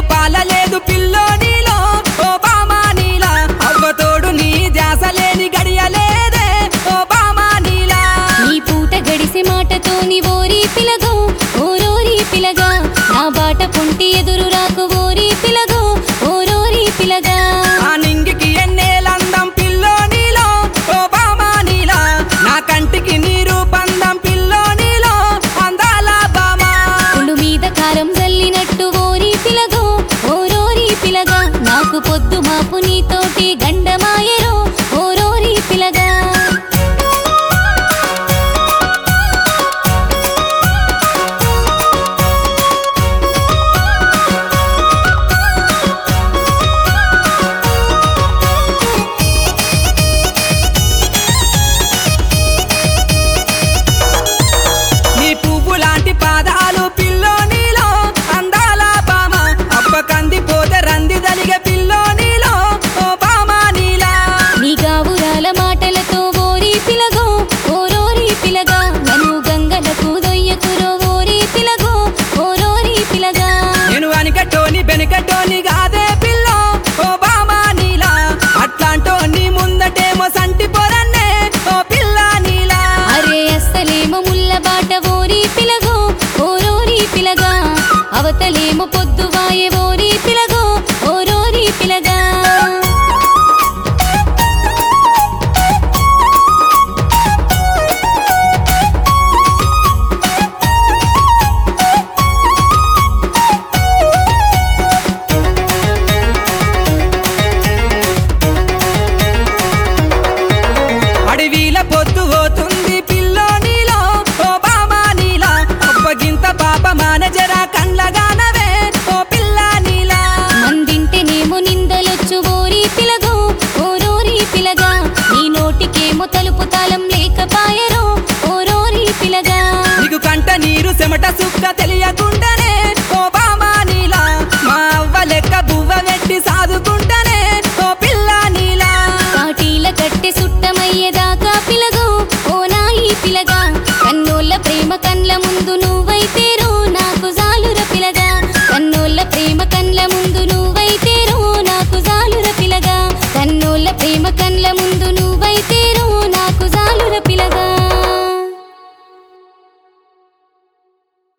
పాలలేదు pillow నీలో ఓ బామా నీలా అవ్వతోడు నీ ధ్యాస లేని గడియలేదే ఓ బామా నీలా నీ పూట గడిసే మాటతోని ఓరి పిలగో ఓరోరి పిలగా నా బాట పొంటి ఎదురు రాకు ఓరి పిలగో ఓరోరి పిలగా ఆ నింగికి ఎన్నేలందం పిల్లో నీలో ఓ బామా నీలా నా కంటికి నీరు పందం పిల్లో నీలో అందాల బామా పుండు మీద కారం జల్లినట్టు ఓరి పిలగో ఓరోరి పిలగా నాకు పొద్దు మాపు నీతోటి గండమాయరో ఓరోరి పిలగా నీ పువ్వు లాంటి పాదాలు పిల్లో నీలో అందాల బామ అప్ప కంది పోతే రంది దలిగే పిల్లో నీలో ఓ బామా నీలా నీ గావురాల మాటలతో ఓరి పిలగో ఓరోరి పిలగా నన్ను గంగలకు దొయ్యకురో ఓరి పిలగో ఓరోరి పిలగా నేను వెనకటోని వెనకటోని కాదే పిల్లో ఓ బామా నీలా అట్లాంటోని ముందటేమో సంటి పొరన్నే ఓ పిల్ల నీలా అరే అస్సలేమో ముల్ల బాట ఓరి పిలగో ఓరోరి పిలగా అవతలేమో పొద్దువాయే ఓరి పిలగో ఓరోరి పిలగా అడవిల పొద్దు పోతుంది పిల్లో నీలో ఓ బామా నీలా అప్పగింత పాప మానజరా కండ్లగానవే ఓ పిల్ల నీలా మందింటేనేమో నిందలొచ్చు ఓరి పిలగో ఓరోరి పిలగా నీ నోటికేమో తలుపు తాళం లేకపాయరో ఓరోరి పిలగా నీకు కంట నీరు చెమట సుక్క తెలియకుండానే